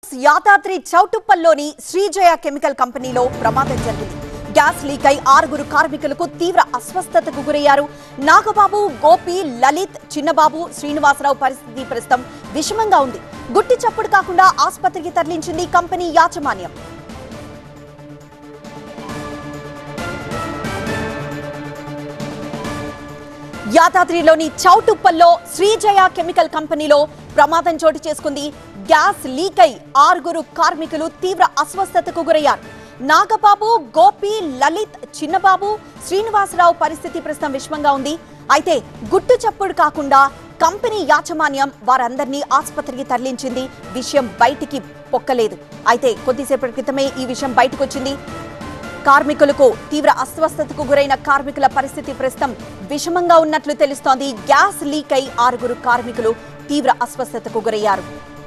cross Yadadri చౌటుప్పల్లోని Srijaya chemical కంపెనీలో ప్రమాదం జరిగింది గ్యాస్ లీక్ అయి ఆరుగురు కార్మికులకు తీవ్ర అస్వస్థతకు గురయ్యారు నాగబాబు గోపి లలిత్ చిన్నబాబు శ్రీనివాసరావు పరిస్థితి ప్రస్తుతం విషమంగా ఉంది గుట్టి చప్పుడు కాకుండా ఆసుపత్రికి తరలించింది కంపెనీ యాజమాన్యం యాదాద్రిలోని చౌటుప్పల్లో శ్రీజయ కెమికల్ కంపెనీలో ప్రమాదం చోటు చేసుకుంది గ్యాస్ లీక్ అయి ఆరుగురు కార్మికులు తీవ్ర అస్వస్థతకు గురయ్యారు నాగబాబు గోపి లలిత్ చిన్నబాబు శ్రీనివాసరావు పరిస్థితి ప్రస్తుతం విషమంగా ఉంది అయితే గుట్టు చప్పుడు కాకుండా కంపెనీ యాజమాన్యం వారందరినీ ఆసుపత్రికి తరలించింది విషయం బయటికి పొక్కలేదు అయితే కొద్దిసేపటి క్రితమే ఈ విషయం బయటకు వచ్చింది కార్మికులకు తీవ్ర అస్వస్థతకు గురైన కార్మికుల పరిస్థితి ప్రస్తుతం విషమంగా ఉన్నట్లు తెలుస్తోంది గ్యాస్ లీక్ అయి ఆరుగురు కార్మికులు తీవ్ర అస్వస్థతకు గురయ్యారు